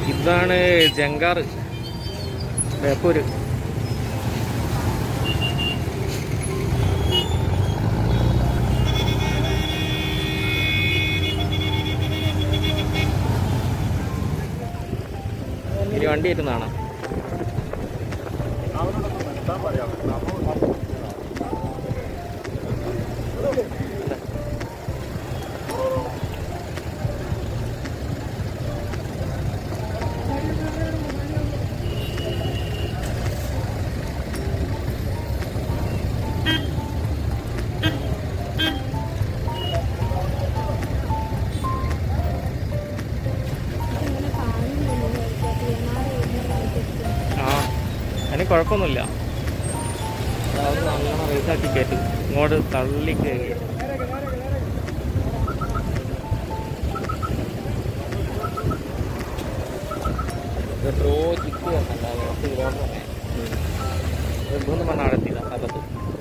ഇതാണ് ജങ്കാർ ബേപ്പൂര് ഇനി വണ്ടി ഇരുന്നാണ് ആ അതിന് കുഴപ്പമൊന്നുമില്ല അത് നല്ലോണം റേസാക്കി കയറ്റും ഇങ്ങോട്ട് തള്ളി കയറി എത്രയോ ചിക്ക് വന്നിട്ടുണ്ടാവും പത്ത് കിലോമീറ്റർ ഇവിടുന്ന് മണ്ണ അടത്തില്ല അകത്ത്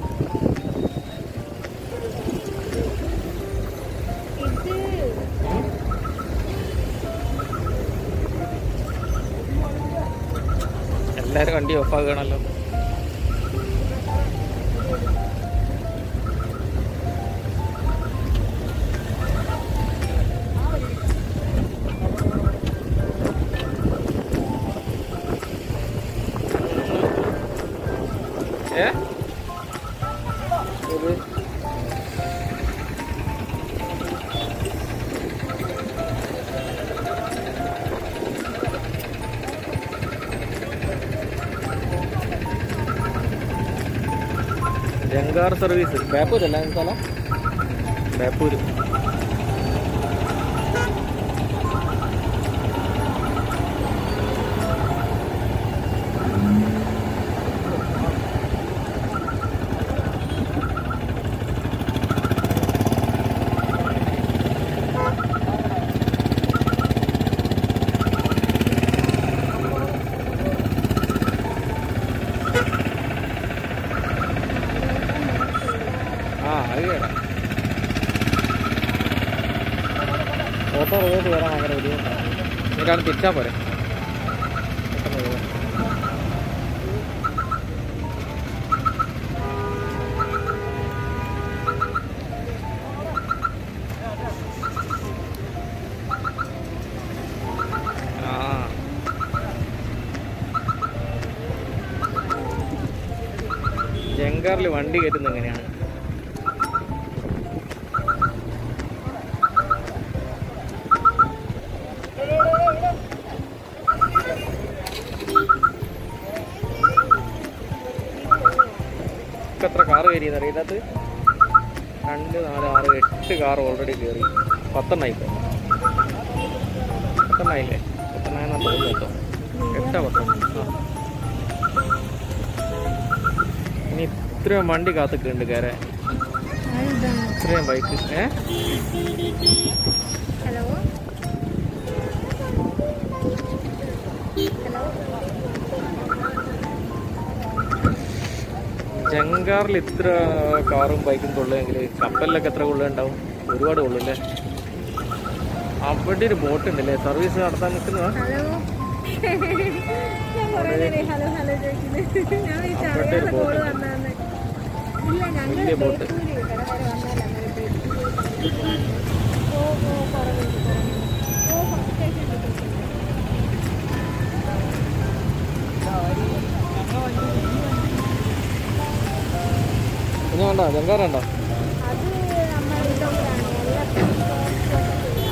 എല്ലാരും വണ്ടി ഓഫാകണല്ലോ ഏ ഇത് ജങ്കാർ സർവീസ് ബേപ്പൂരല്ല സ്ഥലം ബേപ്പൂര് ആ അത് കേടാ ഓട്ടോ റിവേഴ്സ് വരാൻ ഭയങ്കര ബുദ്ധിമുട്ടാണ് എന്നിട്ടാണ് തിരിച്ചാൽ പോരെ പെട്ടെന്ന് വരും. ആ ജങ്കാറിൽ വണ്ടി കയറ്റുന്നത് എങ്ങനെയാണ് ഇപ്പൊ എത്ര കാറ് കയറിയെന്ന് അറിയാത്തത് രണ്ട് നാല് ആറ് എട്ട് കാർ ഓൾറെഡി കയറി പത്തെണ്ണ ഇപ്പൊ പത്തെണ്ണയില്ലേ പത്തെണ്ണ തോന്നുന്നു കേട്ടോ എട്ടാ പത്തെണ്ണ ആ ഇനി ഇത്രയും വണ്ടി കാത്തുക്കുന്നുണ്ട് കയറാൻ ഇത്രയും ബൈക്ക് ഏ ഹലോ ജങ്കാറിൽ ഇത്ര കാറും ബൈക്കും കൊള്ളുമെങ്കിൽ കപ്പലിലൊക്കെ എത്ര കൊള്ളുണ്ടാവും ഒരുപാട് കൊള്ളില്ലേ അവിടെ ഒരു ബോട്ട് ഉണ്ടല്ലേ സർവീസ് നടത്താൻ നിൽക്കുന്നതാ ഹലോ ഞാൻ കുറേ നേരം ഹലോ ഹലോ ചോദിക്കുന്നത് ഞാൻ വിളിച്ചു അവിടെ ഒരു അറിയാതെ boat കോള് ഉണ്ട്. വന്നാന്ന് ഇല്ല ഞങ്ങൾ വലിയ boat. ബേപ്പൂര് ഇവിടെ വരെ വന്നാൽ അങ്ങനെ ഓ ഓ കുറവുണ്ട് കുറവുണ്ട് ഓ സ്റ്റേഷൻ ഇനി വേണ്ട ജങ്കാറുണ്ടോ അത് നമ്മൾ ഇതൊക്കെയാണ് എല്ലാ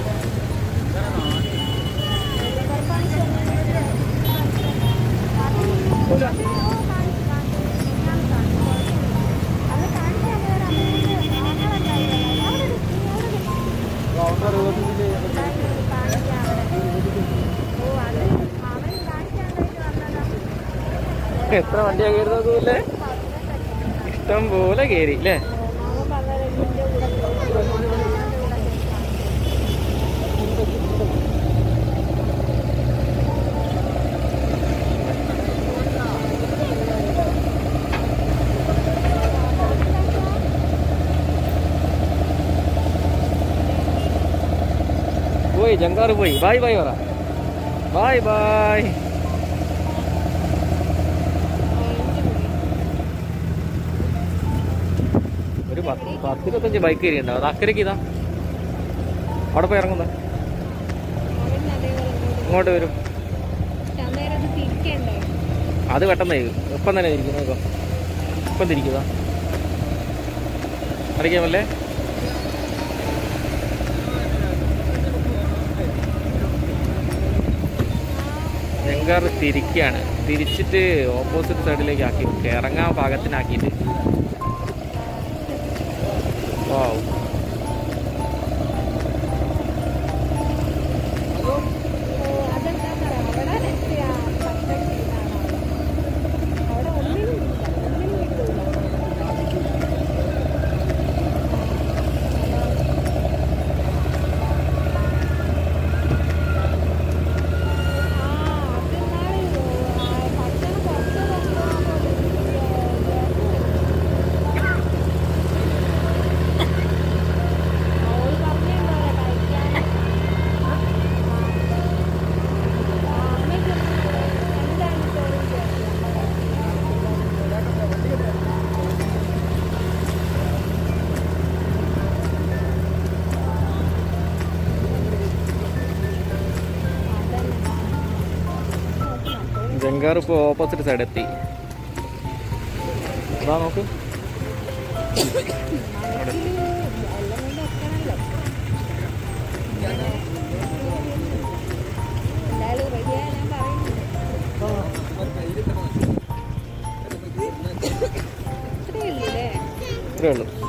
എത്ര വണ്ടിയാ കയറുന്നതല്ലേ ഇഷ്ടം പോലെ കയറി അല്ലേ പോയി ജങ്കാറ് പോയി ബായ് ബായ് പറ ബായ് ബായ് ഒരു പത്ത് പത്തിരുപത്തഞ്ച് ബൈക്ക് കയറിയുണ്ടാവും അത് അക്കരയ്ക്ക് ഇതാ അവിടെ പോയി ഇറങ്ങുന്ന അവൻ അതേപോലെ ഇങ്ങോട്ട് ഇങ്ങോട്ട് വരും പക്ഷെ അന്നേരം അത് തിരിക്കണ്ടേ അത് പെട്ടെന്ന് ഇപ്പം തന്നെ തിരിക്കും നോക്കോ ഇപ്പം തിരിക്കുക അറിയാമല്ലേ ജങ്കാർ തിരിക്കുകയാണ് തിരിച്ചിട്ട് ഓപ്പോസിറ്റ് സൈഡിലേക്ക് ആക്കി ഇറങ്ങാൻ പാകത്തിനാക്കിയിട്ട് വാവ് ഓ അതെന്താ അവിടെ നെറ്റ് ആ പച്ച ഇതാണ് അവിടെ ഒന്നിനും ഇല്ല ഒന്നിനും കിട്ടൂല ആ അതെന്നാണ് ഭക്ഷണം കുറച്ച് ഓൾ പറഞ്ഞല്ലോ കഴിക്കാൻ ജങ്കാർ ഇപ്പോൾ ഓപ്പോസിറ്റ് സൈഡ് എത്തി അതാ നോക്ക് എന്തായാലും റെഡിയാ ഞാൻ പറയുന്നു ഇത്രയല്ലേ ഇത്രേ ഉള്ളൂ